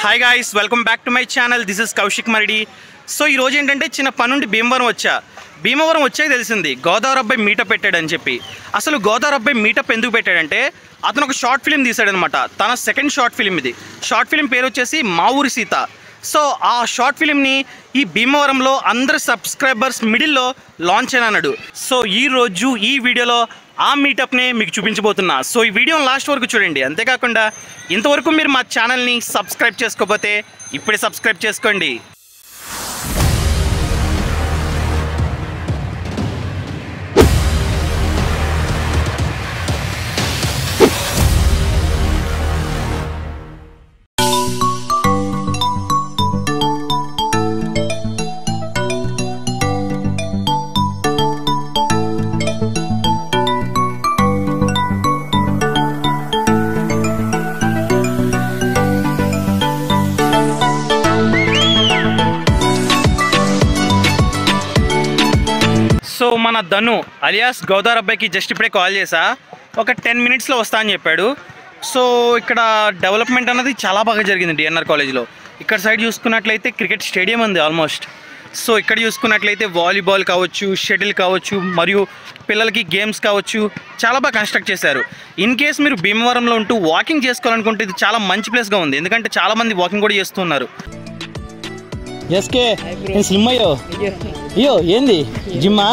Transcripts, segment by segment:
Hi guys welcome back to my channel this is Kaushik Maridi so ఈ రోజు ఏంటంటే చిన్న పనుండి భీమవరం వచ్చా భీమవరం వచ్చాక తెలిసింది గోదావరి అబ్బాయి మీటప్ పెట్టాడని చెప్పి అసలు గోదావరి అబ్బాయి మీటప్ ఎందుకు పెట్టాడంటే అతను ఒక షార్ట్ ఫిలిం తీశాడనమాట తన సెకండ్ షార్ట్ ఫిలిం ఇది షార్ట్ ఫిలిం పేరు వచ్చేసి మా ఊరి సీత సో ఆ షార్ట్ ఫిలింని ఈ భీమవరంలో అందరు సబ్స్క్రైబర్స్ మిడిల్లో లాంచ్ అని అన్నాడు సో ఈ రోజు ఈ వీడియోలో ఆ మీటప్ని మీకు చూపించబోతున్నా సో ఈ వీడియోని లాస్ట్ వరకు చూడండి అంతేకాకుండా ఇంతవరకు మీరు మా ఛానల్ని సబ్స్క్రైబ్ చేసుకోకపోతే ఇప్పుడే సబ్స్క్రైబ్ చేసుకోండి సో మన ధను అలియాస్ గోదావరి అబ్బాయికి జస్ట్ ఇప్పుడే కాల్ చేసా ఒక టెన్ మినిట్స్లో వస్తా అని చెప్పాడు సో ఇక్కడ డెవలప్మెంట్ అన్నది చాలా బాగా జరిగింది డిఎన్ఆర్ కాలేజ్లో ఇక్కడ సైడ్ చూసుకున్నట్లయితే క్రికెట్ స్టేడియం ఉంది ఆల్మోస్ట్ సో ఇక్కడ చూసుకున్నట్లయితే వాలీబాల్ కావచ్చు షటిల్ కావచ్చు మరియు పిల్లలకి గేమ్స్ కావచ్చు చాలా బాగా కన్స్ట్రక్ట్ చేశారు ఇన్ కేస్ మీరు భీమవరంలో ఉంటూ వాకింగ్ చేసుకోవాలనుకుంటే ఇది చాలా మంచి ప్లేస్గా ఉంది ఎందుకంటే చాలా మంది వాకింగ్ కూడా చేస్తున్నారు ఎస్కే నేను స్లిమ్ అయ్యో అయ్యో ఏంది జిమ్మా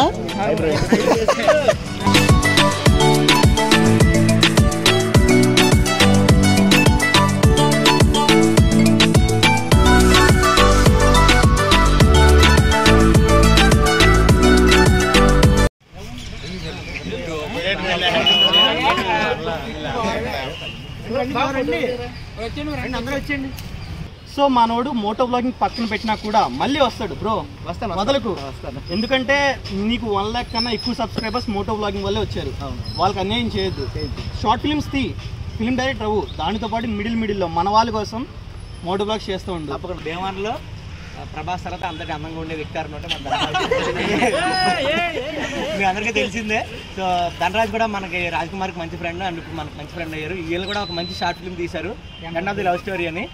సో మనోడు మోటో బ్లాగింగ్ పక్కన పెట్టినా కూడా మళ్ళీ వస్తాడు బ్రో వస్తాను మొదలకు వస్తాను ఎందుకంటే నీకు వన్ ల్యాక్ కన్నా ఎక్కువ సబ్స్క్రైబర్స్ మోటో బ్లాగింగ్ వల్లే వచ్చారు అవును. వాళ్ళకి అన్యాయం చేయొద్దు షార్ట్ ఫిల్మ్స్ తీ ఫిల్మ్ డైరెక్టర్ అవ్వు దానితో పాటు మిడిల్ మిడిల్లో మన వాళ్ళ కోసం మోటో బ్లాగ్స్ చేస్తూ ఉండు తప్పకుండా భీమవరంలో ఆ, ప్రభాస్ తర్వాత అందరికి అందంగా ఉండే వ్యక్తి అనమాట మీ అందరికీ తెలిసిందే సో ధనరాజ్ కూడా మనకి రాజ్ కుమార్కి మంచి ఫ్రెండ్ అండ్ ఇప్పుడు మనకి మంచి ఫ్రెండ్ అయ్యారు వీళ్ళు కూడా ఒక మంచి షార్ట్ ఫిల్మ్ తీశారు end of the love story అని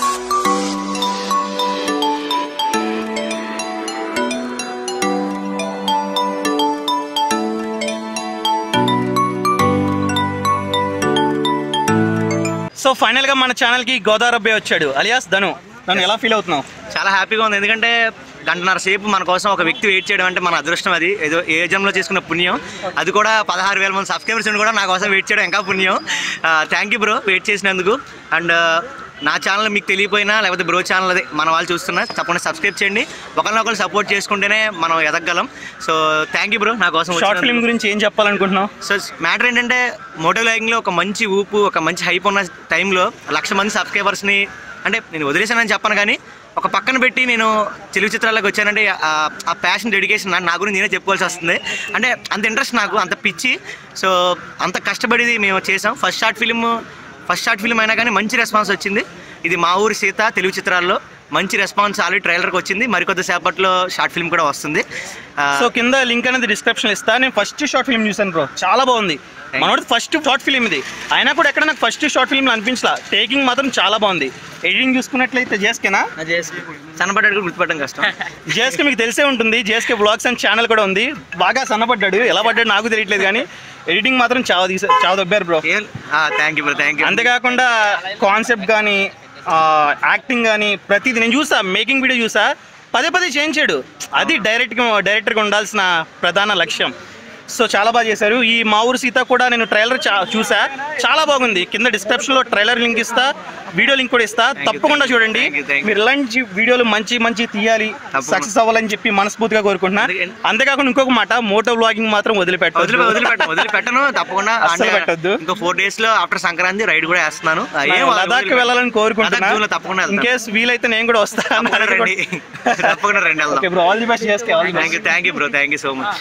సో ఫైనల్ గా మన ఛానల్ కి గోదావరి అబ్బాయి వచ్చాడు అలియాస్ ధను నన్ను ఎలా ఫీల్ అవుతున్నావు చాలా హ్యాపీగా ఉంది ఎందుకంటే గంటన్నర సేపు మన కోసం ఒక వ్యక్తి వెయిట్ చేయడం అంటే మన అదృష్టం అది ఏదో ఏ జంలో చేసుకున్న పుణ్యం అది కూడా పదహారు వేల మంది సబ్స్క్రైబర్స్ ఉండి కూడా నా కోసం వెయిట్ చేయడం ఇంకా పుణ్యం థ్యాంక్ యూ బ్రో వెయిట్ చేసినందుకు అండ్ నా ఛానల్ మీకు తెలియపోయినా లేకపోతే బ్రో ఛానల్ అదే మన వాళ్ళు చూస్తున్నా తప్పకుండా సబ్స్క్రైబ్ చేయండి ఒకరినొకరు సపోర్ట్ చేసుకుంటేనే మనం ఎదగలం సో థ్యాంక్ యూ బ్రో నా కోసం షార్ట్ వచ్చినందుకు. ఫిల్మ్ గురించి ఏం చెప్పాలనుకుంటున్నావు సో మ్యాటర్ ఏంటంటే మోటో బ్లాగింగ్లో ఒక మంచి ఊపు ఒక మంచి హైప్ ఉన్న టైంలో లక్ష మంది సబ్స్క్రైబర్స్ని అంటే నేను వదిలేసానని చెప్పను కానీ ఒక పక్కన పెట్టి నేను తెలుగు చిత్రాలకు వచ్చానంటే ఆ- ఆ ప్యాషన్ డెడికేషన్ నా గురించి నేనే చెప్పుకోవాల్సి వస్తుంది అంటే అంత ఇంట్రెస్ట్ నాకు అంత పిచ్చి సో అంత కష్టపడి మేము చేసాం first short film first short film అయినా కానీ మంచి రెస్పాన్స్ వచ్చింది ఇది మా ఊరి సీత తెలుగు చిత్రాల్లో మంచి రెస్పాన్స్ ఆల్రెడీ ట్రైలర్కి వచ్చింది మరికొద్ది సేపట్లో షార్ట్ ఫిల్మ్ కూడా వస్తుంది ఆ, సో కింద లింక్ అనేది డిస్క్రిప్షన్ ఇస్తా నేను ఫస్ట్ షార్ట్ ఫిల్మ్ చూసాను బ్రో చాలా బాగుంది మనోడు ఫస్ట్ షార్ట్ ఫిల్మ్ ఇది అయినా కూడా ఎక్కడ నాకు ఫస్ట్ షార్ట్ ఫిల్మ్ అనిపించలా టేకింగ్ మాత్రం చాలా బాగుంది ఎడిటింగ్ చూసుకున్నట్లయితే జేస్కేనా నా చేసి సన్నపడ్డాడు కూడా గుర్తుపట్టడం కష్టం జేఎస్కే మీకు తెలిసే ఉంటుంది జేఎస్కే బ్లాగ్స్ అండ్ ఛానల్ కూడా ఉంది బాగా సన్నపడ్డాడు ఎలా పడ్డాడు నాకు తెలియట్లేదు కానీ ఎడిటింగ్ మాత్రం చాలా తీసా చాలా దొబ్బారు bro thank you bro thank you అంతేకాకుండా కాన్సెప్ట్ కానీ యాక్టింగ్ కానీ ప్రతిదీ నేను చూసా మేకింగ్ వీడియో చూసా పదే పదే చేయించాడు అది డైరెక్ట్గా డైరెక్టర్గా ఉండాల్సిన ప్రధాన లక్ష్యం సో చాలా బాగా చేశారు ఈ మా ఊరు సీత కూడా నేను ట్రైలర్ చా చూసా చాలా బాగుంది కింద డిస్క్రిప్షన్లో ట్రైలర్ లింక్ ఇస్తా వీడియో లింక్ కూడా ఇస్తా తప్పకుండా చూడండి Thank you, thank you. మీరు ఇలాంటి వీడియోలు మంచి మంచి తీయాలి తప్పకుండా. సక్సెస్ అవ్వాలని చెప్పి మనస్ఫూర్తిగా కోరుకుంటున్నా అందుకే- అంతేకాకుండా ఇంకొక మాట మోటో బ్లాగింగ్ మాత్రం వదిలిపెట్టాలి వదిలి వదిలిపెట్ట వదిలిపెట్టను తప్పకుండా అస్సలు పెట్టొద్దు. ఇంకో ఫోర్ డేస్ లో ఆఫ్టర్ సంక్రాంతి రైడ్ కూడా వేస్తున్నాను ఆ, ఏం లదాఖ్ వదిలిపెట్టను. వెళ్ళాలని కోరుకుంటున్నా లదాఖ్ జూన్లో తప్పకుండా ఇన్ వెళ్తాను. కేస్ వీలైతే నేను కూడా వస్తాను తప్పకుండా రండి తప్పకుండా రండి ఓకే వెళ్దాం బ్రో ఆల్ ది బెస్ట్ చేస్తే all the thank you thank you bro thank you so much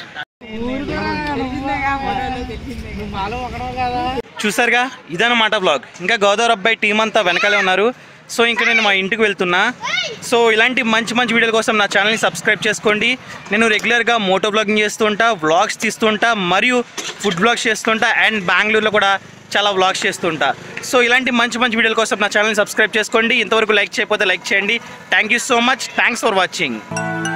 చూసారుగా ఇదన్నమాట బ్లాగ్ ఇంకా గోదావరి అబ్బాయి టీం అంతా వెనకాలే ఉన్నారు సో ఇంకా నేను మా ఇంటికి వెళ్తున్నా సో ఇలాంటి మంచి మంచి వీడియోల కోసం నా ఛానల్ని సబ్స్క్రైబ్ చేసుకోండి నేను రెగ్యులర్గా మోటో బ్లాగింగ్ చేస్తూ ఉంటా వ్లాగ్స్ తీస్తూ ఉంటా మరియు ఫుడ్ బ్లాగ్స్ చేస్తుంటా అండ్ బెంగళూరులో కూడా చాలా వ్లాగ్స్ చేస్తుంటా సో ఇలాంటి మంచి మంచి వీడియోల కోసం నా ఛానల్ని సబ్స్క్రైబ్ చేసుకోండి ఇంతవరకు లైక్ చేయకపోతే లైక్ చేయండి thank you so much thanks for watching